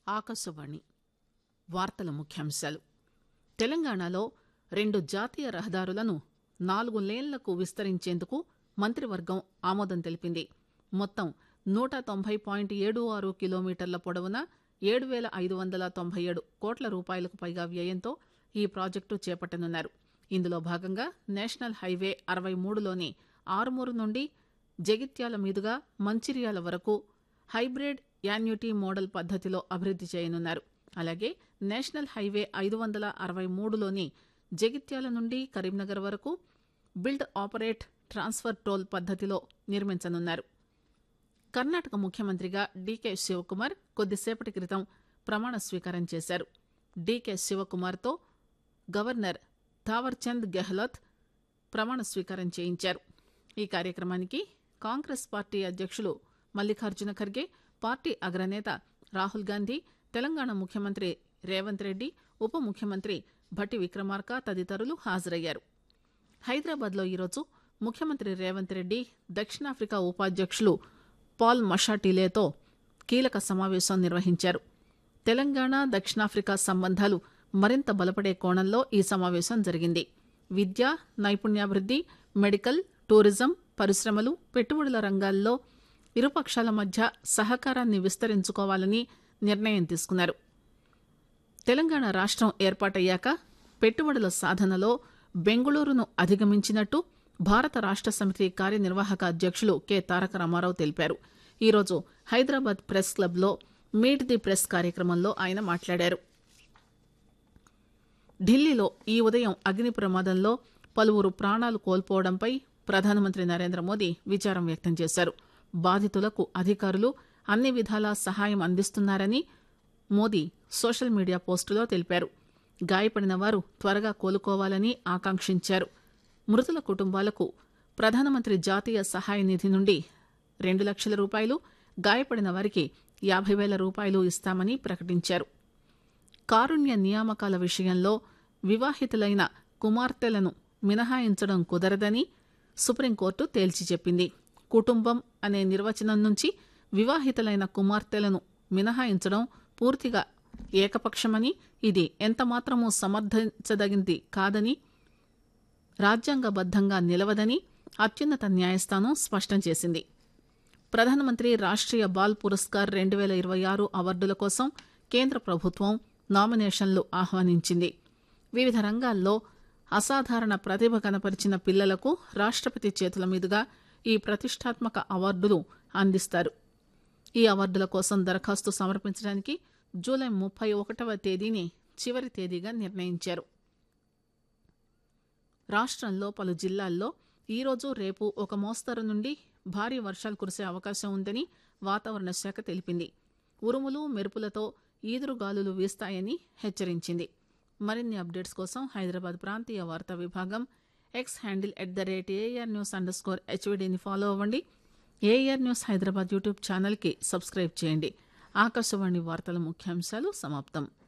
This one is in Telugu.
ఆకాశవాణి వార్తల ముఖ్యాంశాలు తెలంగాణలో రెండు జాతీయ రహదారులను నాలుగు లేన్లకు విస్తరించేందుకు మంత్రివర్గం ఆమోదం తెలిపింది మొత్తం నూట తొంభై పాయింట్ ఏడు ఆరు కిలోమీటర్ల పొడవున ఏడు పేల ఐదు వందల తొంభై ఏడు కోట్ల రూపాయలకు పైగా వ్యయంతో ఈ ప్రాజెక్టు చేపట్టనున్నారు ఇందులో భాగంగా నేషనల్ హైవే అరవై మూడులోని ఆరుమూరు నుండి జగిత్యాల మీదుగా మంచిర్యాల వరకు హైబ్రిడ్ యాన్యుటీ మోడల్ పద్దతిలో అభివృద్ది చేయనున్నారు అలాగే నేషనల్ హైవే ఐదు వందల అరవై మూడులోని జగిత్యాల నుండి కరీంనగర్ వరకు బిల్డ్ ఆపరేట్ ట్రాన్స్ఫర్ టోల్ పద్దతిలో నిర్మించనున్నారు కర్ణాటక ముఖ్యమంత్రిగా డీకే శివకుమార్ కొద్దిసేపటి క్రితం ప్రమాణ స్వీకారం చేశారు డీకే శివకుమార్తో గవర్నర్ థావర్చంద్ గెహ్లోత్ ప్రమాణ స్వీకారం చేయించారు ఈ కార్యక్రమానికి కాంగ్రెస్ పార్టీ అధ్యక్షులు మల్లికార్జున ఖర్గే పార్టీ అగ్రనేత రాహుల్ గాంధీ తెలంగాణ ముఖ్యమంత్రి రేవంత్ రెడ్డి ఉప ముఖ్యమంత్రి భట్టి విక్రమార్క తదితరులు హాజరయ్యారు హైదరాబాద్లో ఈరోజు ముఖ్యమంత్రి రేవంత్ రెడ్డి దక్షిణాఫ్రికా ఉపాధ్యక్షులు పాల్ మషాటిలేతో కీలక సమావేశం నిర్వహించారు తెలంగాణ దక్షిణాఫ్రికా సంబంధాలు మరింత బలపడే కోణంలో ఈ సమావేశం జరిగింది విద్య నైపుణ్యాభివృద్ది మెడికల్ టూరిజం పరిశ్రమలు పెట్టుబడుల రంగాల్లో ఇరుపక్షాల మధ్య సహకారాన్ని విస్తరించుకోవాలని నిర్ణయం తీసుకున్నారు తెలంగాణ రాష్ట్రం ఏర్పాటయ్యాక పెట్టుబడుల సాధనలో బెంగుళూరును అధిగమించినట్టు భారత రాష్ట్ర సమితి కార్యనిర్వాహక అధ్యక్షులు కె తారక రామారావు తెలిపారు ఈరోజు హైదరాబాద్ ప్రెస్ క్లబ్లో మీట్ ది ప్రెస్ కార్యక్రమంలో ఆయన మాట్లాడారు ఢిల్లీలో ఈ ఉదయం అగ్ని ప్రమాదంలో పలువురు ప్రాణాలు కోల్పోవడంపై ప్రధానమంత్రి నరేంద్ర మోదీ విచారం వ్యక్తం చేశారు బాధితులకు అధికారులు అన్ని విధాలా సహాయం అందిస్తున్నారని మోదీ సోషల్ మీడియా పోస్టులో తెలిపారు గాయపడిన వారు త్వరగా కోలుకోవాలని ఆకాంక్షించారు మృతుల కుటుంబాలకు ప్రధానమంత్రి జాతీయ సహాయ నిధి నుండి రెండు లక్షల రూపాయలు గాయపడిన వారికి యాభై వేల రూపాయలు ఇస్తామని ప్రకటించారు కారుణ్య నియామకాల విషయంలో వివాహితులైన కుమార్తెలను మినహాయించడం కుదరదని సుప్రీంకోర్టు తేల్చి చెప్పింది కుటుంబం అనే నిర్వచనం నుంచి వివాహితులైన కుమార్తెలను మినహాయించడం పూర్తిగా ఏకపక్షమని ఇది ఎంతమాత్రమూ సమర్థించదగింది కాదని రాజ్యాంగబద్దంగా నిలవదని అత్యున్నత న్యాయస్థానం స్పష్టం చేసింది ప్రధానమంత్రి రాష్ట్రీయ బాల్ పురస్కార్ రెండు వేల ఇరవై ఆరు అవార్డుల కోసం కేంద్ర ప్రభుత్వం నామినేషన్లు ఆహ్వానించింది వివిధ రంగాల్లో అసాధారణ ప్రతిభ కనపరిచిన పిల్లలకు రాష్ట్రపతి చేతుల మీదుగా ఈ ప్రతిష్టాత్మక అవార్డులు అందిస్తారు ఈ అవార్డుల కోసం దరఖాస్తు సమర్పించడానికి జూలై ముప్పై ఒకటవ తేదీని చివరి తేదీగా నిర్ణయించారు రాష్ట్రంలో పలు జిల్లాల్లో ఈరోజు రేపు ఒక మోస్తరు నుండి భారీ వర్షాలు కురిసే అవకాశం ఉందని వాతావరణ శాఖ తెలిపింది ఉరుములు మెరుపులతో ఈదురుగాలులు వీస్తాయని హెచ్చరించింది మరిన్ని అప్డేట్స్ కోసం హైదరాబాద్ ప్రాంతీయ వార్తా విభాగం X handle at the rate AIR news underscore స్కోర్ హెచ్వీడీని ఫాలో అవ్వండి ఏఆర్ న్యూస్ హైదరాబాద్ యూట్యూబ్ ఛానల్కి సబ్స్క్రైబ్ చేయండి ఆకాశవాణి వార్తల ముఖ్యాంశాలు సమాప్తం